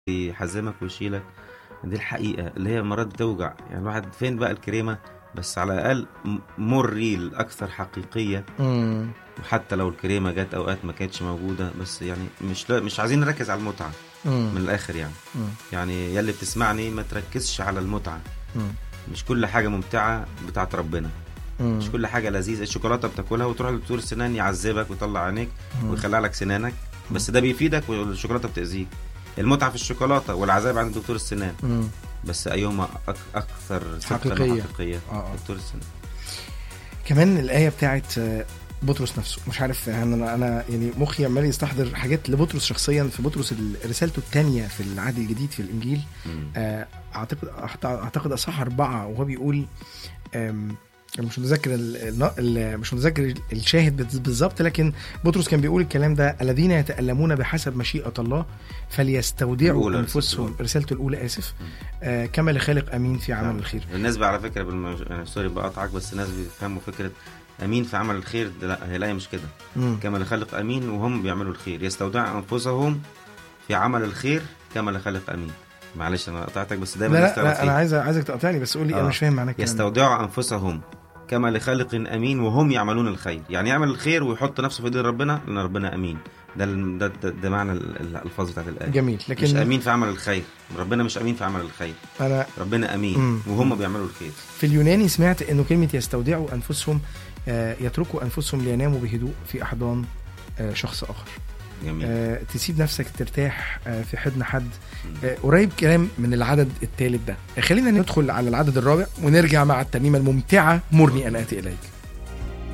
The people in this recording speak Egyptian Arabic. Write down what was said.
يحزمك ويشيلك دي الحقيقة اللي هي مرات بتوجع يعني الواحد فين بقى الكريمة بس على الأقل م- مور ريل أكثر حقيقية مم. وحتى لو الكريمة جت أوقات ما كانتش موجودة بس يعني مش لا مش عايزين نركز على المتعة مم. من الآخر يعني مم. يعني يلي بتسمعني ما تركزش على المتعة مم. مش كل حاجة ممتعة بتاعت ربنا مم. مش كل حاجة لذيذة الشوكولاتة بتاكلها وتروح لدكتور السنان يعذبك ويطلع عينيك مم. ويخلع لك سنانك بس ده بيفيدك والشوكولاتة بتأذيك المتعة في الشوكولاتة والعذاب عند دكتور السنان مم. بس أيهما أك أكثر صدقا حقيقية. وحقيقية آه، آه. دكتور السنان كمان الآية بتاعت آه، بطرس نفسه مش عارف يعني انا انا يعني مخي عمال يستحضر حاجات لبطرس شخصيا في بطرس ال- رسالته الثانيه في العهد الجديد في الانجيل مم. آه، اعتقد أعت- اعتقد اصح اربعه وهو بيقول آم، أنا مش متذكر ال- الن- ال- مش متذكر الشاهد بت- بالظبط لكن بطرس كان بيقول الكلام ده الذين يتألمون بحسب مشيئة الله فليستودعوا الأولى، أنفسهم رسالته رسالته الأولى آسف مم. آه كما لخالق أمين في عمل نعم. الخير الناس بقى على فكرة بالم... يعني سوري بقطعك بس الناس بيفهموا فكرة أمين في عمل الخير ده لا هي لا مش كده مم. كما لخلق أمين وهم بيعملوا الخير يستودع أنفسهم في عمل الخير كما لخلق أمين معلش أنا قطعتك بس دايما لا الناس لا, تعرف لا فيه. أنا عايز عايزك تقاطعني بس قول لي أنا آه. مش فاهم معنى الكلام ده. يستودع انفسهم كما لخالق امين وهم يعملون الخير يعني يعمل الخير ويحط نفسه في ايدين ربنا لان ربنا امين ده ال- ده, ده, ده معنى ال- الالفاظ بتاعت الايه جميل مش لكن امين في عمل الخير ربنا مش امين في عمل الخير أنا ربنا امين مم. وهم بيعملوا الخير في اليوناني سمعت انه كلمه يستودعوا انفسهم آه، يتركوا انفسهم ليناموا بهدوء في احضان آه، شخص اخر جميل آه، تسيب نفسك ترتاح آه، في حضن حد مم. آه، قريب كلام من العدد الثالث ده خلينا ندخل على العدد الرابع ونرجع مع الترنيمه الممتعه مرني ان اتي اليك